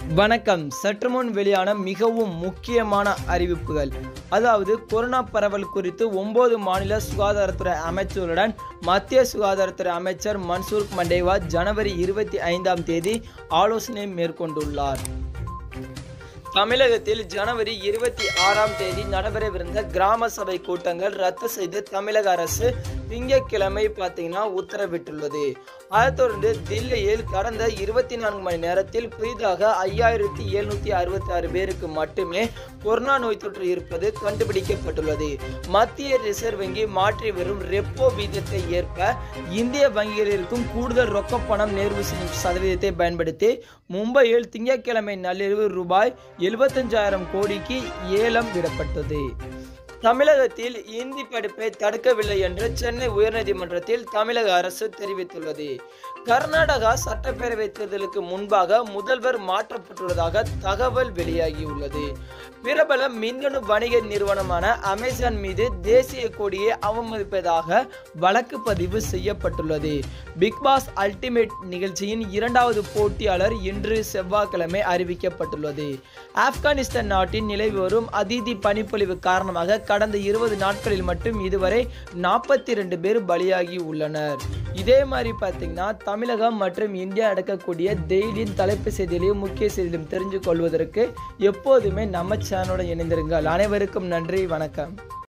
வணக்கம் சற்று முன் வெளியான மிகவும் முக்கியமான அறிவிப்புகள் அதாவது கொரோனா பரவல் குறித்து ஒன்பது மாநில சுகாதாரத்துறை அமைச்சருடன் மத்திய சுகாதாரத்துறை அமைச்சர் மன்சூர் மண்டேவா ஜனவரி இருபத்தி ஐந்தாம் தேதி ஆலோசனை மேற்கொண்டுள்ளார் தமிழகத்தில் ஜனவரி இருபத்தி ஆறாம் தேதி நடைபெறவிருந்த கிராம சபை கூட்டங்கள் ரத்து செய்து தமிழக அரசு திங்கட்கிழமை பார்த்தீங்கன்னா உத்தரவிட்டுள்ளது அதைத் தொடர்ந்து தில்லியில் கடந்த இருபத்தி நான்கு மணி நேரத்தில் புதிதாக ஐயாயிரத்தி எழுநூத்தி அறுபத்தி ஆறு பேருக்கு மட்டுமே கொரோனா நோய் தொற்று இருப்பது கண்டுபிடிக்கப்பட்டுள்ளது மத்திய ரிசர்வ் வங்கி மாற்றி வரும் ரெப்போ வீதத்தை ஏற்ப இந்திய வங்கிகளில் இருக்கும் கூடுதல் ரொக்க பணம் நேர்வு செய்யும் சதவீதத்தை பயன்படுத்தி மும்பையில் திங்கட்கிழமை நள்ளிரவு ரூபாய் எழுபத்தஞ்சாயிரம் கோடிக்கு ஏலம் விடப்பட்டது தமிழகத்தில் இந்தி படிப்பை தடுக்கவில்லை என்று சென்னை உயர்நீதிமன்றத்தில் தமிழக அரசு தெரிவித்துள்ளது கர்நாடகா சட்டப்பேரவை தேர்தலுக்கு முன்பாக முதல்வர் மாற்றப்பட்டுள்ளதாக தகவல் வெளியாகியுள்ளது பிரபல மின்னணு வணிக நிறுவனமான அமேசான் மீது தேசிய கொடியை அவமதிப்பதாக வழக்கு பதிவு செய்யப்பட்டுள்ளது பிக் பாஸ் அல்டிமேட் நிகழ்ச்சியின் இரண்டாவது போட்டியாளர் இன்று செவ்வாய்க்கிழமை அறிவிக்கப்பட்டுள்ளது ஆப்கானிஸ்தான் நாட்டின் நிலவி வரும் அதிதி பனிப்பொழிவு காரணமாக கடந்த இருபது நாட்களில் மட்டும் இதுவரை நாற்பத்தி ரெண்டு பேர் பலியாகி உள்ளனர் இதே மாதிரி பார்த்தீங்கன்னா தமிழகம் மற்றும் இந்தியா நடக்கக்கூடிய டெய்லியின் தலைப்பு செய்திகளையும் முக்கிய செய்திகளையும் தெரிஞ்சு கொள்வதற்கு எப்போதுமே நம்ம சேனலோட இணைந்திருங்கள் அனைவருக்கும் நன்றி வணக்கம்